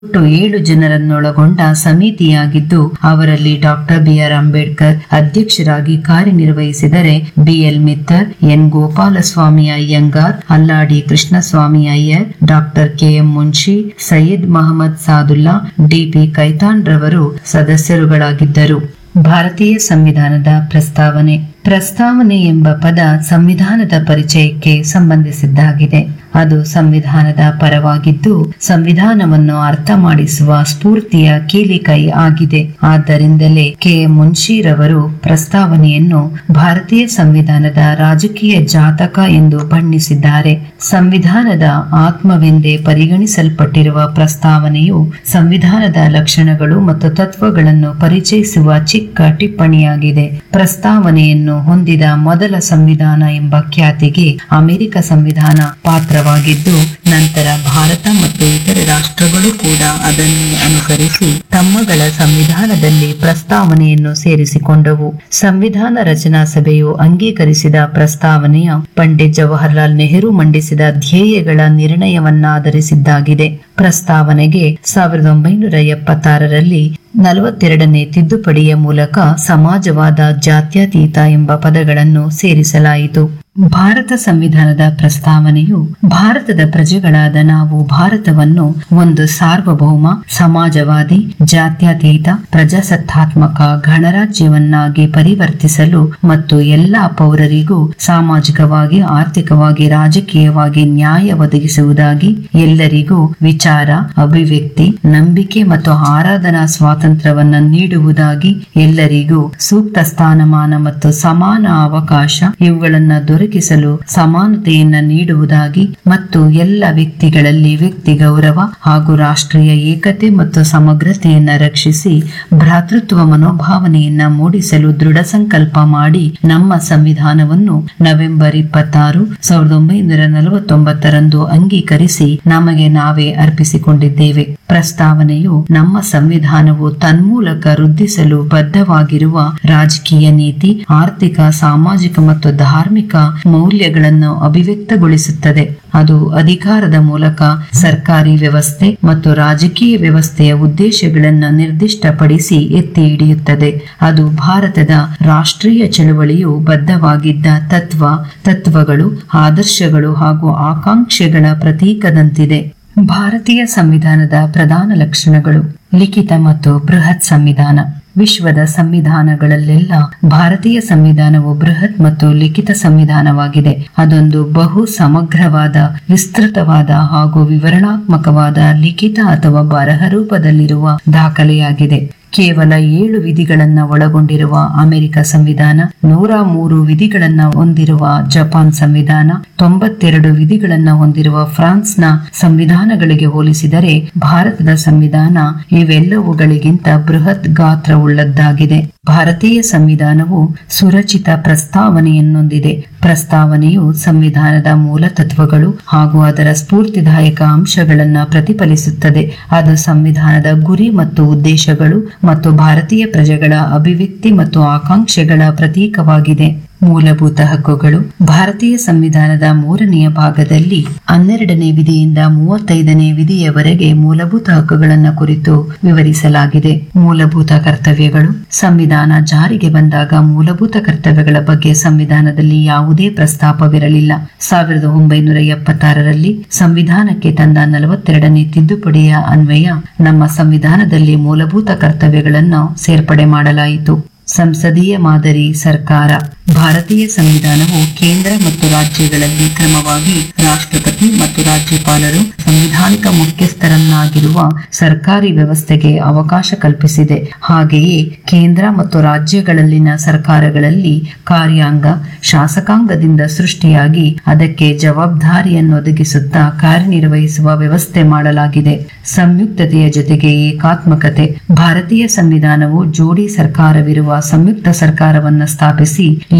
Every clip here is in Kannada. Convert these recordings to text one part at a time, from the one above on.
ಒಟ್ಟು ಏಳು ಜನರನ್ನೊಳಗೊಂಡ ಸಮಿತಿಯಾಗಿದ್ದು ಅವರಲ್ಲಿ ಡಾಕ್ಟರ್ ಬಿಆರ್ ಅಂಬೇಡ್ಕರ್ ಅಧ್ಯಕ್ಷರಾಗಿ ಕಾರ್ಯನಿರ್ವಹಿಸಿದರೆ B L Mitter N Gopalaswami Ayyangar Alladi Krishnaswami Iyer doctor K M Munshi Syed Mohammad Saadulla D P Khaitan ರವರು ಸದಸ್ಯರುಗಳಾಗಿದ್ದರು ಭಾರತೀಯ ಸಂವಿಧಾನದ ಪ್ರಸ್ತಾವನೆ ಪ್ರಸ್ತಾವನೆ ಎಂಬ ಪದ ಸಂವಿಧಾನದ ಪರಿಚಯಕ್ಕೆ ಸಂಬಂಧಿಸಿದ್ದಾಗಿದೆ ಅದು ಸಂವಿಧಾನದ ಪರವಾಗಿದ್ದು ಸಂವಿಧಾನವನ್ನು ಅರ್ಥ ಮಾಡಿಸುವ ಸ್ಫೂರ್ತಿಯ ಕೀಲಿಕೈ ಆಗಿದೆ ಆದ್ದರಿಂದಲೇ ಕೆ ಮುನ್ಷಿರವರು ಪ್ರಸ್ತಾವನೆಯನ್ನು ಭಾರತೀಯ ಸಂವಿಧಾನದ ರಾಜಕೀಯ ಜಾತಕ ಎಂದು ಬಣ್ಣಿಸಿದ್ದಾರೆ ಸಂವಿಧಾನದ ಆತ್ಮವೆಂದೇ ಪರಿಗಣಿಸಲ್ಪಟ್ಟಿರುವ ಪ್ರಸ್ತಾವನೆಯು ಸಂವಿಧಾನದ ಲಕ್ಷಣಗಳು ಮತ್ತು ತತ್ವಗಳನ್ನು ಪರಿಚಯಿಸುವ ಚಿಕ್ಕ ಟಿಪ್ಪಣಿಯಾಗಿದೆ ಪ್ರಸ್ತಾವನೆಯನ್ನು ಹೊಂದಿದ ಮೊದಲ ಸಂವಿಧಾನ ಎಂಬ ಖ್ಯಾತಿಗೆ ಅಮೆರಿಕ ಸಂವಿಧಾನ ಪಾತ್ರವಾಗಿದ್ದು ನಂತರ ಭಾರತ ಮತ್ತು ಇತರೆ ರಾಷ್ಟ್ರಗಳು ಕೂಡ ಅದನ್ನು ಅನುಕರಿಸಿ ತಮ್ಮಗಳ ಸಂವಿಧಾನದಲ್ಲಿ ಪ್ರಸ್ತಾವನೆಯನ್ನು ಸೇರಿಸಿಕೊಂಡವು ಸಂವಿಧಾನ ರಚನಾ ಸಭೆಯು ಅಂಗೀಕರಿಸಿದ ಪ್ರಸ್ತಾವನೆಯ ಪಂಡಿತ್ ಜವಾಹರ್ಲಾಲ್ ನೆಹರು ಮಂಡಿಸಿದ ಧ್ಯೇಯಗಳ ನಿರ್ಣಯವನ್ನಾಧರಿಸಿದ್ದಾಗಿದೆ ಪ್ರಸ್ತಾವನೆಗೆ ಸಾವಿರದ ಒಂಬೈನೂರ ಎಪ್ಪತ್ತಾರರಲ್ಲಿ ನಲವತ್ತೆರಡನೇ ತಿದ್ದುಪಡಿಯ ಮೂಲಕ ಸಮಾಜವಾದ ಜಾತ್ಯತೀತ ಎಂಬ ಪದಗಳನ್ನು ಸೇರಿಸಲಾಯಿತು ಭಾರತ ಸಂವಿಧಾನದ ಪ್ರಸ್ತಾವನೆಯು ಭಾರತದ ಪ್ರಜೆಗಳಾದ ನಾವು ಭಾರತವನ್ನು ಒಂದು ಸಾರ್ವಭೌಮ ಸಮಾಜವಾದಿ ಜಾತ್ಯತೀತ ಪ್ರಜಾಸತ್ತಾತ್ಮಕ ಗಣರಾಜ್ಯವನ್ನಾಗಿ ಪರಿವರ್ತಿಸಲು ಮತ್ತು ಎಲ್ಲಾ ಪೌರರಿಗೂ ಸಾಮಾಜಿಕವಾಗಿ ಆರ್ಥಿಕವಾಗಿ ರಾಜಕೀಯವಾಗಿ ನ್ಯಾಯ ಒದಗಿಸುವುದಾಗಿ ಎಲ್ಲರಿಗೂ ವಿಚಾರ ಅಭಿವ್ಯಕ್ತಿ ನಂಬಿಕೆ ಮತ್ತು ಆರಾಧನಾ ಸ್ವಾತಂತ್ರ್ಯವನ್ನ ನೀಡುವುದಾಗಿ ಎಲ್ಲರಿಗೂ ಸೂಕ್ತ ಸ್ಥಾನಮಾನ ಮತ್ತು ಸಮಾನ ಅವಕಾಶ ಇವುಗಳನ್ನ ದೊರಕಿಸಲು ಸಮಾನತೆಯನ್ನ ನೀಡುವುದಾಗಿ ಮತ್ತು ಎಲ್ಲ ವ್ಯಕ್ತಿಗಳಲ್ಲಿ ವ್ಯಕ್ತಿ ಗೌರವ ಹಾಗೂ ರಾಷ್ಟ್ರೀಯ ಏಕತೆ ಮತ್ತು ಸಮಗ್ರತೆಯನ್ನ ರಕ್ಷಿಸಿ ಭ್ರಾತೃತ್ವ ಮನೋಭಾವನೆಯನ್ನ ಮೂಡಿಸಲು ದೃಢ ಸಂಕಲ್ಪ ಮಾಡಿ ನಮ್ಮ ಸಂವಿಧಾನವನ್ನು ನವೆಂಬರ್ ಇಪ್ಪತ್ತಾರು ಸಾವಿರದ ಒಂಬೈನೂರ ನಲವತ್ತೊಂಬತ್ತರಂದು ಅಂಗೀಕರಿಸಿ ನಮಗೆ ನಾವೇ ಅರ್ಪಿಸಿಕೊಂಡಿದ್ದೇವೆ ಪ್ರಸ್ತಾವನೆಯು ನಮ್ಮ ಸಂವಿಧಾನವು ತನ್ಮೂಲಕ ವೃದ್ಧಿಸಲು ಬದ್ಧವಾಗಿರುವ ರಾಜಕೀಯ ನೀತಿ ಆರ್ಥಿಕ ಸಾಮಾಜಿಕ ಮತ್ತು ಧಾರ್ಮಿಕ ಮೌಲ್ಯಗಳನ್ನು ಅಭಿವ್ಯಕ್ತಗೊಳಿಸುತ್ತದೆ ಅದು ಅಧಿಕಾರದ ಮೂಲಕ ಸರ್ಕಾರಿ ವ್ಯವಸ್ಥೆ ಮತ್ತು ರಾಜಕೀಯ ವ್ಯವಸ್ಥೆಯ ಉದ್ದೇಶಗಳನ್ನು ನಿರ್ದಿಷ್ಟಪಡಿಸಿ ಎತ್ತಿ ಹಿಡಿಯುತ್ತದೆ ಅದು ಭಾರತದ ರಾಷ್ಟ್ರೀಯ ಚಳುವಳಿಯು ಬದ್ಧವಾಗಿದ್ದ ತತ್ವ ತತ್ವಗಳು ಆದರ್ಶಗಳು ಹಾಗೂ ಆಕಾಂಕ್ಷೆಗಳ ಪ್ರತೀಕದಂತಿದೆ ಭಾರತೀಯ ಸಂವಿಧಾನದ ಪ್ರಧಾನ ಲಕ್ಷಣಗಳು ಲಿಖಿತ ಮತ್ತು ಬೃಹತ್ ಸಂವಿಧಾನ ವಿಶ್ವದ ಸಂವಿಧಾನಗಳಲ್ಲೆಲ್ಲ ಭಾರತೀಯ ಸಂವಿಧಾನವು ಬೃಹತ್ ಮತ್ತು ಲಿಖಿತ ಸಂವಿಧಾನವಾಗಿದೆ ಅದೊಂದು ಬಹು ಸಮಗ್ರವಾದ ವಿಸ್ತೃತವಾದ ಹಾಗೂ ವಿವರಣಾತ್ಮಕವಾದ ಲಿಖಿತ ಅಥವಾ ಬರಹ ರೂಪದಲ್ಲಿರುವ ದಾಖಲೆಯಾಗಿದೆ ಕೇವಲ ಏಳು ವಿಧಿಗಳನ್ನ ಒಳಗೊಂಡಿರುವ ಅಮೆರಿಕ ಸಂವಿಧಾನ ನೂರ ಮೂರು ವಿಧಿಗಳನ್ನ ಹೊಂದಿರುವ ಜಪಾನ್ ಸಂವಿಧಾನ ತೊಂಬತ್ತೆರಡು ವಿಧಿಗಳನ್ನ ಹೊಂದಿರುವ ಫ್ರಾನ್ಸ್ನ ಸಂವಿಧಾನಗಳಿಗೆ ಹೋಲಿಸಿದರೆ ಭಾರತದ ಸಂವಿಧಾನ ಇವೆಲ್ಲವುಗಳಿಗಿಂತ ಬೃಹತ್ ಗಾತ್ರವುಳ್ಳದ್ದಾಗಿದೆ ಭಾರತೀಯ ಸಂವಿಧಾನವು ಸುರಚಿತ ಪ್ರಸ್ತಾವನೆಯನ್ನೊಂದಿದೆ ಪ್ರಸ್ತಾವನೆಯು ಸಂವಿಧಾನದ ಮೂಲ ತತ್ವಗಳು ಹಾಗೂ ಅದರ ಸ್ಫೂರ್ತಿದಾಯಕ ಅಂಶಗಳನ್ನ ಪ್ರತಿಫಲಿಸುತ್ತದೆ ಅದು ಸಂವಿಧಾನದ ಗುರಿ ಮತ್ತು ಉದ್ದೇಶಗಳು ಮತ್ತು ಭಾರತೀಯ ಪ್ರಜೆಗಳ ಅಭಿವ್ಯಕ್ತಿ ಮತ್ತು ಆಕಾಂಕ್ಷೆಗಳ ಪ್ರತೀಕವಾಗಿದೆ ಮೂಲಭೂತ ಹಕ್ಕುಗಳು ಭಾರತೀಯ ಸಂವಿಧಾನದ ಮೂರನೆಯ ಭಾಗದಲ್ಲಿ ಹನ್ನೆರಡನೇ ವಿಧಿಯಿಂದ ಮೂವತ್ತೈದನೇ ವಿಧಿಯವರೆಗೆ ಮೂಲಭೂತ ಹಕ್ಕುಗಳನ್ನ ಕುರಿತು ವಿವರಿಸಲಾಗಿದೆ ಮೂಲಭೂತ ಕರ್ತವ್ಯಗಳು ಸಂವಿಧಾನ ಜಾರಿಗೆ ಬಂದಾಗ ಮೂಲಭೂತ ಕರ್ತವ್ಯಗಳ ಬಗ್ಗೆ ಸಂವಿಧಾನದಲ್ಲಿ ಯಾವುದೇ ಪ್ರಸ್ತಾಪವಿರಲಿಲ್ಲ ಸಾವಿರದ ಒಂಬೈನೂರ ಎಪ್ಪತ್ತಾರರಲ್ಲಿ ಸಂವಿಧಾನಕ್ಕೆ ತಂದ ನಲವತ್ತೆರಡನೇ ತಿದ್ದುಪಡಿಯ ಅನ್ವಯ ನಮ್ಮ ಸಂವಿಧಾನದಲ್ಲಿ ಮೂಲಭೂತ ಕರ್ತವ್ಯಗಳನ್ನು ಸೇರ್ಪಡೆ ಮಾಡಲಾಯಿತು ಸಂಸದೀಯ ಮಾದರಿ ಸರ್ಕಾರ ಭಾರತೀಯ ಸಂವಿಧಾನವು ಕೇಂದ್ರ ಮತ್ತು ರಾಜ್ಯಗಳಲ್ಲಿ ಕ್ರಮವಾಗಿ ರಾಷ್ಟ್ರಪತಿ ಮತ್ತು ರಾಜ್ಯಪಾಲರು ಸಂವಿಧಾನಿಕ ಮುಖ್ಯಸ್ಥರನ್ನಾಗಿರುವ ಸರ್ಕಾರಿ ವ್ಯವಸ್ಥೆಗೆ ಅವಕಾಶ ಕಲ್ಪಿಸಿದೆ ಹಾಗೆಯೇ ಕೇಂದ್ರ ಮತ್ತು ರಾಜ್ಯಗಳಲ್ಲಿನ ಸರ್ಕಾರಗಳಲ್ಲಿ ಕಾರ್ಯಾಂಗ ಶಾಸಕಾಂಗದಿಂದ ಸೃಷ್ಟಿಯಾಗಿ ಅದಕ್ಕೆ ಜವಾಬ್ದಾರಿಯನ್ನು ಒದಗಿಸುತ್ತಾ ಕಾರ್ಯನಿರ್ವಹಿಸುವ ವ್ಯವಸ್ಥೆ ಮಾಡಲಾಗಿದೆ ಸಂಯುಕ್ತತೆಯ ಜೊತೆಗೆ ಏಕಾತ್ಮಕತೆ ಭಾರತೀಯ ಸಂವಿಧಾನವು ಜೋಡಿ ಸರ್ಕಾರವಿರುವ ಸಂಯುಕ್ತ ಸರ್ಕಾರವನ್ನು ಸ್ಥಾಪಿಸಿ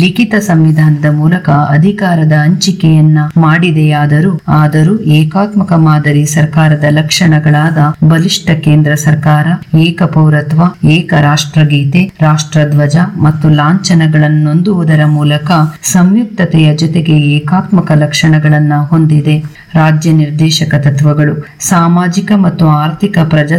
ಲಿಖಿತ ಸಂವಿಧಾನದ ಮೂಲಕ ಅಧಿಕಾರದ ಹಂಚಿಕೆಯನ್ನ ಮಾಡಿದೆಯಾದರೂ ಆದರೂ ಏಕಾತ್ಮಕ ಮಾದರಿ ಸರ್ಕಾರದ ಲಕ್ಷಣಗಳಾದ ಬಲಿಷ್ಠ ಕೇಂದ್ರ ಸರ್ಕಾರ ಏಕ ಪೌರತ್ವ ಏಕ ರಾಷ್ಟ್ರಗೀತೆ ರಾಷ್ಟ್ರಧ್ವಜ ಮತ್ತು ಲಾಂಛನಗಳನ್ನೊಂದುವುದರ ಮೂಲಕ ಸಂಯುಕ್ತತೆಯ ಜೊತೆಗೆ ಏಕಾತ್ಮಕ ಲಕ್ಷಣಗಳನ್ನ ಹೊಂದಿದೆ ರಾಜ್ಯ ನಿರ್ದೇಶಕ ತತ್ವಗಳು ಸಾಮಾಜಿಕ ಮತ್ತು ಆರ್ಥಿಕ ಪ್ರಜಾ